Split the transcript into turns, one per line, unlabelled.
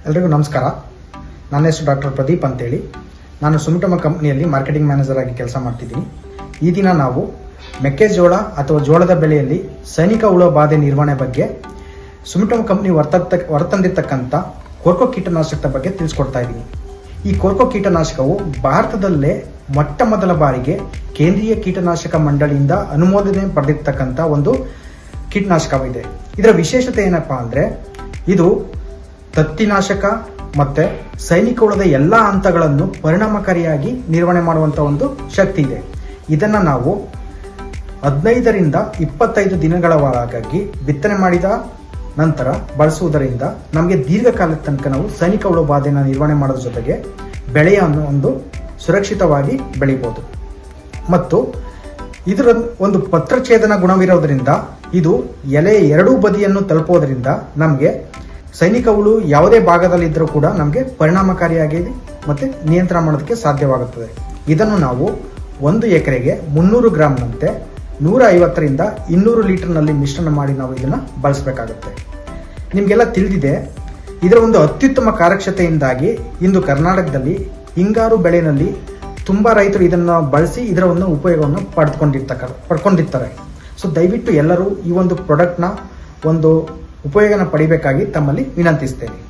ಎಲ್ರಿಗೂ ನಮಸ್ಕಾರ ನನ್ನ ಹೆಸರು ಡಾಕ್ಟರ್ ಪ್ರದೀಪ್ ಅಂತೇಳಿ ನಾನು ಸುಮಿಟಮ ಕಂಪ್ನಿಯಲ್ಲಿ ಮಾರ್ಕೆಟಿಂಗ್ ಮ್ಯಾನೇಜರ್ ಆಗಿ ಕೆಲಸ ಮಾಡ್ತಿದ್ದೀನಿ ಈ ದಿನ ನಾವು ಮೆಕ್ಕೆಜೋಳ ಅಥವಾ ಜೋಳದ ಬೆಳೆಯಲ್ಲಿ ಸೈನಿಕ ಹುಳ ಬಾಧೆ ನಿರ್ವಹಣೆ ಬಗ್ಗೆ ಸುಮಿಟಮ ಕಂಪ್ನಿ ಹೊರತಂತ ಹೊರತಂದಿರ್ತಕ್ಕಂಥ ಕೋರ್ಕೋ ಕೀಟನಾಶಕದ ಬಗ್ಗೆ ತಿಳಿಸ್ಕೊಡ್ತಾ ಇದ್ದೀನಿ ಈ ಕೋರ್ಕೋ ಕೀಟನಾಶಕವು ಭಾರತದಲ್ಲೇ ಮೊಟ್ಟ ಮೊದಲ ಬಾರಿಗೆ ಕೇಂದ್ರೀಯ ಕೀಟನಾಶಕ ಮಂಡಳಿಯಿಂದ ಅನುಮೋದನೆ ಪಡೆದಿರ್ತಕ್ಕಂಥ ಒಂದು ಕೀಟನಾಶಕವಿದೆ ಇದರ ವಿಶೇಷತೆ ಏನಪ್ಪಾ ಅಂದ್ರೆ ಇದು ತತ್ತಿನಾಶಕ ಮತ್ತೆ ಸೈನಿಕ ಹುಳದ ಎಲ್ಲಾ ಹಂತಗಳನ್ನು ಪರಿಣಾಮಕಾರಿಯಾಗಿ ನಿರ್ವಹಣೆ ಮಾಡುವಂತ ಒಂದು ಶಕ್ತಿ ಇದೆ ಇದನ್ನ ನಾವು ಹದಿನೈದರಿಂದ ಇಪ್ಪತ್ತೈದು ದಿನಗಳ ಒಳಗಾಗಿ ಬಿತ್ತನೆ ಮಾಡಿದ ನಂತರ ಬಳಸುವುದರಿಂದ ನಮಗೆ ದೀರ್ಘಕಾಲದ ತನಕ ನಾವು ಸೈನಿಕ ಹುಳು ಬಾಧೆನ ನಿರ್ವಹಣೆ ಮಾಡೋದ್ರ ಜೊತೆಗೆ ಬೆಳೆಯನ್ನು ಒಂದು ಸುರಕ್ಷಿತವಾಗಿ ಬೆಳಿಬಹುದು ಮತ್ತು ಇದರ ಒಂದು ಪತ್ರಛೇದನ ಗುಣವಿರೋದ್ರಿಂದ ಇದು ಎಲೆ ಎರಡೂ ಬದಿಯನ್ನು ತಲುಪೋದ್ರಿಂದ ನಮಗೆ ಸೈನಿಕ ಹುಳು ಯಾವುದೇ ಭಾಗದಲ್ಲಿದ್ದರೂ ಕೂಡ ನಮಗೆ ಪರಿಣಾಮಕಾರಿಯಾಗಿ ಮತ್ತೆ ನಿಯಂತ್ರಣ ಮಾಡೋದಕ್ಕೆ ಸಾಧ್ಯವಾಗುತ್ತದೆ ಇದನ್ನು ನಾವು ಒಂದು ಎಕರೆಗೆ ಮುನ್ನೂರು ಗ್ರಾಮ್ನಂತೆ ನೂರ ಐವತ್ತರಿಂದ ಇನ್ನೂರು ಲೀಟರ್ನಲ್ಲಿ ಮಿಶ್ರಣ ಮಾಡಿ ನಾವು ಇದನ್ನ ಬಳಸಬೇಕಾಗುತ್ತೆ ನಿಮಗೆಲ್ಲ ತಿಳಿದಿದೆ ಇದರ ಒಂದು ಅತ್ಯುತ್ತಮ ಕಾರ್ಯಕ್ಷತೆಯಿಂದಾಗಿ ಇಂದು ಕರ್ನಾಟಕದಲ್ಲಿ ಹಿಂಗಾರು ಬೆಳೆನಲ್ಲಿ ತುಂಬಾ ರೈತರು ಇದನ್ನ ಬಳಸಿ ಇದರ ಒಂದು ಉಪಯೋಗವನ್ನು ಪಡೆದುಕೊಂಡಿರ್ತಕ್ಕ ಪಡ್ಕೊಂಡಿರ್ತಾರೆ ಸೊ ದಯವಿಟ್ಟು ಎಲ್ಲರೂ ಈ ಒಂದು ಪ್ರಾಡಕ್ಟ್ನ ಒಂದು ಉಪಯೋಗನ ಪಡಿಬೇಕಾಗಿ ತಮ್ಮಲ್ಲಿ ವಿನಂತಿಸ್ತೇನೆ